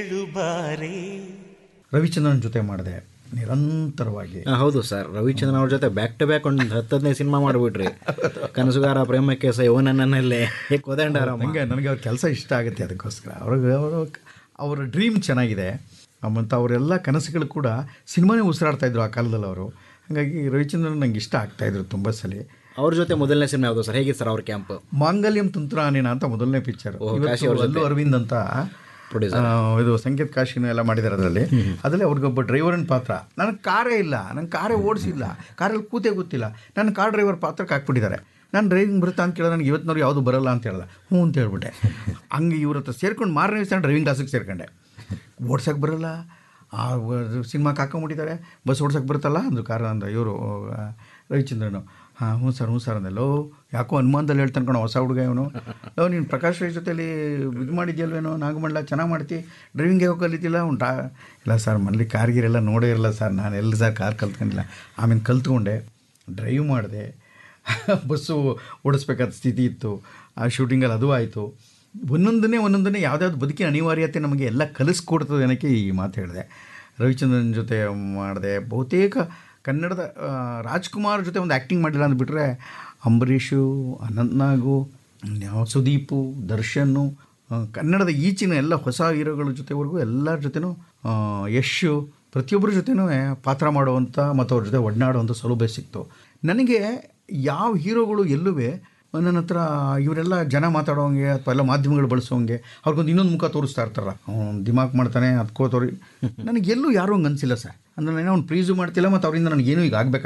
ರವಿಚಂದ್ರನ್ ಜೊತೆ ಮಾಡಿದೆ ನಿರಂತರವಾಗಿ ಆ, ಹೌದು ಸರ್ ರವಿಚಂದ್ರನ್ ಅವ್ರ ಜೊತೆ ಬ್ಯಾಕ್ ಟು ಬ್ಯಾಕ್ ಒಂದು ಹತ್ತು ಹದಿನೈದು ಸಿನಿಮಾ ಮಾಡಿಬಿಟ್ರಿ ಕನಸುಗಾರ ಪ್ರೇಮಕ್ಕೆ ಸ ಇವನನ್ನಲ್ಲೇ ಕೋದಂಡಾರಮ್ಮ ನನಗೆ ನನಗೆ ಅವ್ರ ಕೆಲಸ ಇಷ್ಟ ಆಗುತ್ತೆ ಅದಕ್ಕೋಸ್ಕರ ಅವ್ರಿಗೆ ಅವರು ಅವರ ಡ್ರೀಮ್ ಚೆನ್ನಾಗಿದೆ ಮತ್ತು ಅವರೆಲ್ಲ ಕನಸುಗಳು ಕೂಡ ಸಿನಿಮಾನೇ ಉಸಿರಾಡ್ತಾ ಇದ್ರು ಆ ಕಾಲದಲ್ಲಿ ಅವರು ಹಾಗಾಗಿ ರವಿಚಂದ್ರನ್ ನಂಗೆ ಇಷ್ಟ ಆಗ್ತಾಯಿದ್ರು ತುಂಬ ಸಲ ಅವ್ರ ಜೊತೆ ಮೊದಲನೇ ಸಿನಿಮಾ ಯಾವುದು ಸರ್ ಹೇಗಿತ್ತು ಸರ್ ಅವ್ರ ಕ್ಯಾಂಪ್ ಮಾಂಗಲ್ಯಂ ತುಂತ್ರಾನೇನ ಅಂತ ಮೊದಲನೇ ಪಿಕ್ಚರ್ ಕಾಶಿ ಅವ್ರ ಅಲ್ಲು ಅರವಿಂದ್ ಅಂತ Producer. ಆ, ಇದು ಸಂಕೇತ್ ಕಾಶಿನೂ ಎಲ್ಲ ಮಾಡಿದ್ದಾರೆ ಅದರಲ್ಲಿ ಅದರಲ್ಲಿ ಅವ್ರಿಗೊಬ್ಬ ಡ್ರೈವರನ್ ಪಾತ್ರ ನನಗೆ ಕಾರೇ ಇಲ್ಲ ನನಗೆ ಕಾರೇ ಓಡಿಸಿಲ್ಲ ಕಾರಲ್ಲಿ ಕೂತೇ ಗೊತ್ತಿಲ್ಲ ನನ್ನ ಕಾರ್ ಡ್ರೈವರ್ ಪಾತ್ರಕ್ಕೆ ಹಾಕ್ಬಿಟ್ಟಿದ್ದಾರೆ ನಾನು ಡ್ರೈವಿಂಗ್ ಬರುತ್ತಾ ಅಂತ ಕೇಳಿದ್ರೆ ನನಗೆ ಇವತ್ತಿನವ್ರು ಯಾವುದು ಬರಲ್ಲ ಅಂತ ಹೇಳ್ದೆ ಹ್ಞೂ ಅಂತ ಹೇಳ್ಬಿಟ್ಟೆ ಹಂಗೆ ಇವ್ರ ಹತ್ರ ಸೇರ್ಕೊಂಡು ಮಾರನೇ ದಿವಸ ಡ್ರೈವಿಂಗ್ ಕ್ಲಾಸಿಗೆ ಸೇರ್ಕೊಂಡೆ ಓಡ್ಸೋಕ್ಕೆ ಬರಲ್ಲ ಆ ಸಿನಿಮಾಕ್ಕೆ ಹಾಕೊಂಬಿಟ್ಟಿದ್ದಾರೆ ಬಸ್ ಓಡ್ಸೋಕ್ಕೆ ಬರುತ್ತಲ್ಲ ಅಂದರು ಕಾರ್ ಅಂದ ಇವರು ರವಿಚಂದ್ರನು ಹಾಂ ಹ್ಞೂ ಸರ್ ಹ್ಞೂ ಸರ್ ಅಂದಲ್ಲೋ ಯಾಕೋ ಅನುಮಾನದಲ್ಲಿ ಹೇಳ್ತಾನೆ ಕಣೋ ಹೊಸ ಹುಡುಗ ಇವನು ಲೋ ನೀನು ಪ್ರಕಾಶ್ ರೈ ಜೊತೆಲಿ ಇದು ಮಾಡಿದ್ಯಲ್ವೇನೋ ನಾಗಮಂಡಲ ಚೆನ್ನಾಗಿ ಮಾಡ್ತಿ ಡ್ರೈವಿಂಗ್ ಯಾವಾಗ ಕಲಿತಿಲ್ಲ ಅವ್ನು ಡಾ ಇಲ್ಲ ಸರ್ ಮನೇಲಿ ಕಾರ್ಗಿರೆಲ್ಲ ನೋಡೇ ಇರಲ್ಲ ಸರ್ ನಾನು ಎಲ್ಲಿ ಸರ್ ಕಾರ್ ಕಲ್ತ್ಕೊಂಡಿಲ್ಲ ಆಮೇಲೆ ಕಲ್ತ್ಕೊಂಡೆ ಡ್ರೈವ್ ಮಾಡಿದೆ ಬಸ್ಸು ಓಡಿಸ್ಬೇಕಾದ ಸ್ಥಿತಿ ಇತ್ತು ಆ ಶೂಟಿಂಗಲ್ಲಿ ಅದು ಆಯಿತು ಒಂದೊಂದನ್ನೇ ಒಂದೊಂದನ್ನೇ ಯಾವುದ್ಯಾವ್ದು ಬದುಕಿನ ಅನಿವಾರ್ಯತೆ ನಮಗೆ ಎಲ್ಲ ಕಲಿಸ್ಕೊಡ್ತದೆ ಅನ್ನೋಕ್ಕೆ ಈ ಮಾತು ಹೇಳಿದೆ ರವಿಚಂದ್ರನ್ ಜೊತೆ ಮಾಡಿದೆ ಬಹುತೇಕ ಕನ್ನಡದ ಆ, ರಾಜ್ಕುಮಾರ್ ಜೊತೆ ಒಂದು ಆ್ಯಕ್ಟಿಂಗ್ ಮಾಡಿಲ್ಲ ಅಂದ್ಬಿಟ್ರೆ ಅಂಬರೀಷು ಅನಂತ್ನಾಗು ಯಾವ ಸುದೀಪು ದರ್ಶನ್ನು ಆ, ಕನ್ನಡದ ಈಚಿನ ಎಲ್ಲ ಹೊಸ ಹೀರೋಗಳ ಜೊತೆವರೆಗೂ ಎಲ್ಲರ ಜೊತೆನೂ ಆ, ಯಶು ಪ್ರತಿಯೊಬ್ಬರ ಜೊತೆನೂ ಪಾತ್ರ ಮಾಡುವಂಥ ಮತ್ತು ಅವ್ರ ಜೊತೆ ಒಡನಾಡುವಂಥ ಸೌಲಭ್ಯ ಸಿಕ್ತು ನನಗೆ ಯಾವ ಹೀರೋಗಳು ಎಲ್ಲೂ ನನ್ನ ಹತ್ರ ಇವರೆಲ್ಲ ಜನ ಮಾತಾಡೋಂಗೆ ಅಥವಾ ಎಲ್ಲ ಮಾಧ್ಯಮಗಳು ಬಳಸೋಂಗೆ ಅವ್ರಿಗೊಂದು ಇನ್ನೊಂದು ಮುಖ ತೋರಿಸ್ತಾ ಇರ್ತಾರಲ್ಲ ಅವ್ನು ದಿಮಾಕ್ ಮಾಡ್ತಾನೆ ಅದಕ್ಕೋ ತೋರಿ ನನಗೆ ಎಲ್ಲೂ ಯಾರೂ ಹಂಗೆ ಅನಿಸಿಲ್ಲ ಸರ್ ಅಂದರೆ ನಾನು ಅವ್ನು ಪ್ರೀಸು ಮಾಡ್ತಿಲ್ಲ ಮತ್ತು ಅವರಿಂದ ನನಗೇನು ಈಗ ಆಗಬೇಕು